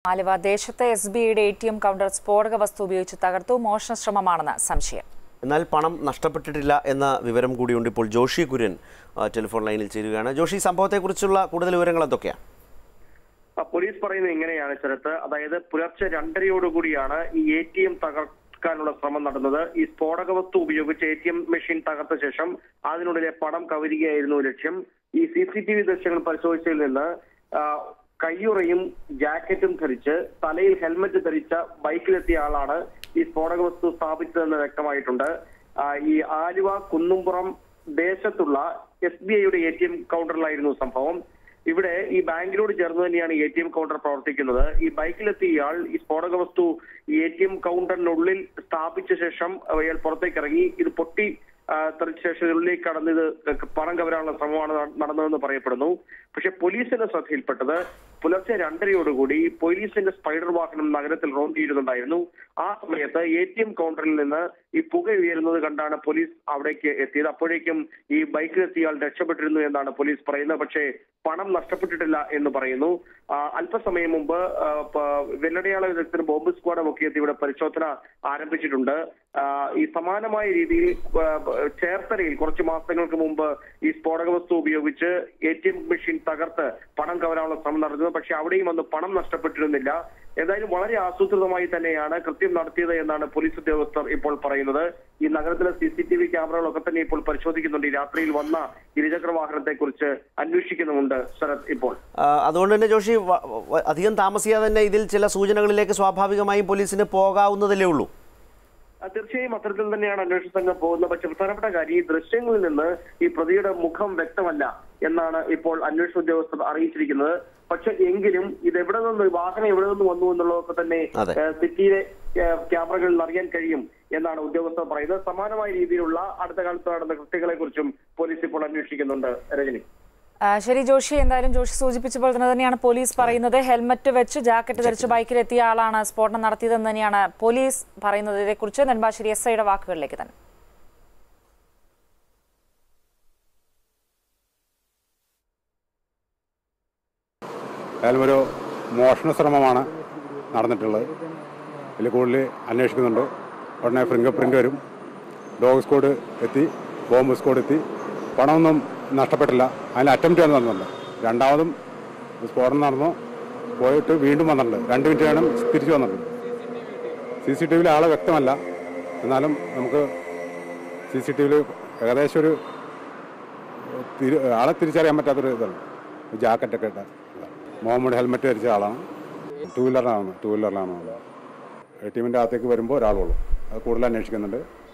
ആലുവ ദേശത്തെ S B ഐയുടെ A T M counter സ്ഫോടക വസ്തു ഉപയോഗിച്ച് തകർത്തു മോഷണ ശ്രമമാണെന്ന് സംശയം എന്നാൽ പണം നഷ്ടപ്പെട്ടിട്ടില്ല എന്ന വിവരം കൂടിയുണ്ട് ഇപ്പോൾ ജോഷി കുര്യൻ ആ, ടെലിഫോൺ ലൈനിൽ ചേരുകയാണ് ജോഷി ഈ സംഭവത്തെക്കുറിച്ചുള്ള കൂടുതൽ വിവരങ്ങൾ എന്തൊക്കെയാണ് ആ, പോലീസ് പറയുന്നത് ഇങ്ങനെയാണ് ശരത്ത് അതായത് പുലർച്ചെ രണ്ടരയോടുകൂടിയാണ് ഈ എ ടി എം തകർക്കാനുള്ള ശ്രമം നടന്നത് ഈ സ്ഫോടക വസ്തു ഉപയോഗിച്ച് എ ടി എം മെഷീൻ തകർത്ത ശേഷം അതിനുള്ളിലെ പണം കവരുകയായിരുന്നു ലക്ഷ്യം ഈ സി സി ടി വി ദൃശ്യങ്ങൾ പരിശോധിച്ചതിൽ നിന്ന് ആ, കയ്യുറയും ജാക്കറ്റും ധരിച്ച് തലയിൽ ഹെൽമറ്റ് ധരിച്ച ബൈക്കിലെത്തിയ ആളാണ് ഈ സ്ഫോടക വസ്തു സ്ഥാപിച്ചതെന്ന് വ്യക്തമായിട്ടുണ്ട് ആ, ഈ ആലുവ കുന്നുംപുറം ദേശത്തുള്ള എസ് ബി ഐയുടെ എ ടി എം കൗണ്ടറിലായിരുന്നു സംഭവം ഇവിടെ ഈ ബാങ്കിനോട് ചേർന്ന് തന്നെയാണ് എ ടി എം കൗണ്ടർ പ്രവർത്തിക്കുന്നത് ഈ ബൈക്കിലെത്തിയ ഇയാൾ ഈ സ്ഫോടക വസ്തു ഈ എ ടി എം കൗണ്ടറിനുള്ളിൽ സ്ഥാപിച്ച ശേഷം അയാൾ പുറത്തേക്ക് ഇറങ്ങി ഇത് പൊട്ടി ആ, തെറിച്ച ശേഷം ഇതിനുള്ളിലേക്ക് കടന്ന് ഇത് പണം കവരാനുള്ള ശ്രമമാണ് നട- നടന്നതെന്ന് പറയപ്പെടുന്നു പക്ഷെ പോലീസിന്റെ ശ്രദ്ധയിൽപ്പെട്ടത് പുലർച്ചെ രണ്ടരയോടുകൂടി പോലീസിന്റെ സ്പൈഡർ വാഹനം നഗരത്തിൽ റോന്തിയിരുന്നുണ്ടായിരുന്നു ആ സമയത്ത് എ ടി എം കൗണ്ടറിൽ നിന്ന് ഈ പുക ഉയരുന്നത് കണ്ടാണ് പോലീസ് അവിടേക്ക് എത്തിയത് അപ്പോഴേക്കും ഈ ബൈക്കിലെത്തിയ ആൾ രക്ഷപ്പെട്ടിരുന്നു എന്നാണ് പോലീസ് പറയുന്നത് പക്ഷേ പണം നഷ്ടപ്പെട്ടിട്ടില്ല എന്ന് പറയുന്നു ആ, അല്പസമയം മുമ്പ് ആ, പ- വെള്ളടയാള വിദഗ്ധന് ബോംബ് സ്ക്വാഡും ഒക്കെ എത്തി ഇവിടെ പരിശോധന ആരംഭിച്ചിട്ടുണ്ട് ആ, ഈ സമാനമായ രീതിയിൽ ആ, ചേർത്തലയിൽ കുറച്ച് മാസങ്ങൾക്ക് മുമ്പ് ഈ സ്ഫോടക വസ്തു ഉപയോഗിച്ച് എ ടി എം മെഷീൻ തകർത്ത് പണം കവരാനുള്ള ശ്രമം നടന്നത് പക്ഷെ അവിടെയും അന്ന് പണം നഷ്ടപ്പെട്ടിരുന്നില്ല ഏതായാലും വളരെ ആസൂത്രിതമായി തന്നെയാണ് കൃത്യം നടത്തിയത് എന്നാണ് പോലീസ് ഉദ്യോഗസ്ഥർ ഇപ്പോൾ പറയുന്നത് ഈ നഗരത്തിലെ സി സി ടി വി ക്യാമറകളൊക്കെ തന്നെ ഇപ്പോൾ പരിശോധിക്കുന്നുണ്ട് ഈ രാത്രിയിൽ വന്ന ഇരുചക്ര വാഹനത്തെ കുറിച്ച് അന്വേഷിക്കുന്നുമുണ്ട് ശരത് ഇപ്പോൾ ആ, അതുകൊണ്ട് തന്നെ ജോഷി വ- വ- അധികം താമസിയാതെ തന്നെ ഇതിൽ ചില സൂചനകളിലേക്ക് സ്വാഭാവികമായും പോലീസിന് പോകാവുന്നതല്ലേ ഉള്ളൂ ആ, തീർച്ചയായും അത്തരത്തിൽ തന്നെയാണ് അന്വേഷണ സംഘം പോകുന്നത് പക്ഷെ പ്രധാനപ്പെട്ട കാര്യം ഈ ദൃശ്യങ്ങളിൽ നിന്ന് ഈ പ്രതിയുടെ മുഖം വ്യക്തമല്ല എന്നാണ് ഇപ്പോൾ അന്വേഷണ ഉദ്യോഗസ്ഥർ അറിയിച്ചിരിക്കുന്നത് പക്ഷെ എങ്കിലും ഇത് എവിടെ നിന്ന് വാഹനം എവിടെ നിന്ന് വന്നു എന്നുള്ളതൊക്കെ തന്നെ അതെ. ഏഹ്, സിറ്റിയിലെ ഏഹ്, ക്യാമറകളിൽ അറിയാൻ കഴിയും എന്നാണ് ഉദ്യോഗസ്ഥർ പറയുന്നത് സമാനമായ രീതിയിലുള്ള അടുത്ത കാലത്ത് നടന്ന കൃത്യങ്ങളെ കുറിച്ചും പോലീസ് ഇപ്പോൾ അന്വേഷിക്കുന്നുണ്ട് രജനി ആ, ശരി ജോഷി എന്തായാലും ജോഷി സൂചിപ്പിച്ചപ്പോൾ തന്നെ തന്നെയാണ് പോലീസ് പറയുന്നത് ഹെൽമറ്റ് വെച്ച് ജാക്കറ്റ് ധരിച്ച് ബൈക്കിലെത്തിയ ആളാണ് സ്ഫോടനം നടത്തിയതെന്ന് തന്നെയാണ് പോലീസ് പറയുന്നത് ഇതേക്കുറിച്ച് നെടുമ്പാശ്ശേരി എസ് ഐയുടെ വാക്കുകളിലേക്ക് തന്നെ ഏതായാലും ഒരു മോഷണ ശ്രമമാണ് നടന്നിട്ടുള്ളത് ഇതിൽ കൂടുതൽ അന്വേഷിക്കുന്നുണ്ട് ഉടനെ ഫിംഗർ പ്രിൻ്റ് വരും ഡോഗ് സ്ക്വാഡ് എത്തി ബോംബ് സ്ക്വാഡ് എത്തി പണമൊന്നും നഷ്ടപ്പെട്ടില്ല അതിൽ അറ്റംപ്റ്റ് ആണ് നടന്നുണ്ട് രണ്ടാമതും സ്ഫോടനം നടന്നു പോയിട്ട് വീണ്ടും വന്നിട്ടുണ്ട് രണ്ട് മിനിറ്റ് വേണം തിരിച്ചു വന്നിട്ടുണ്ട് സി സി ടി വിയിൽ ആളെ വ്യക്തമല്ല എന്നാലും നമുക്ക് സി സി ടി വിയിൽ ഏകദേശം ഒരു തിരി- ആളെ തിരിച്ചറിയാൻ പറ്റാത്തൊരു ഇതാണ് ജാക്കറ്റൊക്കെ ഇട്ട ഇതാണ്. മുഹമ്മദ് ഹെൽമെറ്റ് ധരിച്ച ആളാണ് ടൂ വീലറിലാണ് ടൂ വീലറിലാണ് വന്നത് എ ടി എമ്മിൻ്റെ അകത്തേക്ക് വരുമ്പോൾ ഒരാളുള്ളൂ അത് കൂടുതൽ അന്വേഷിക്കുന്നുണ്ട്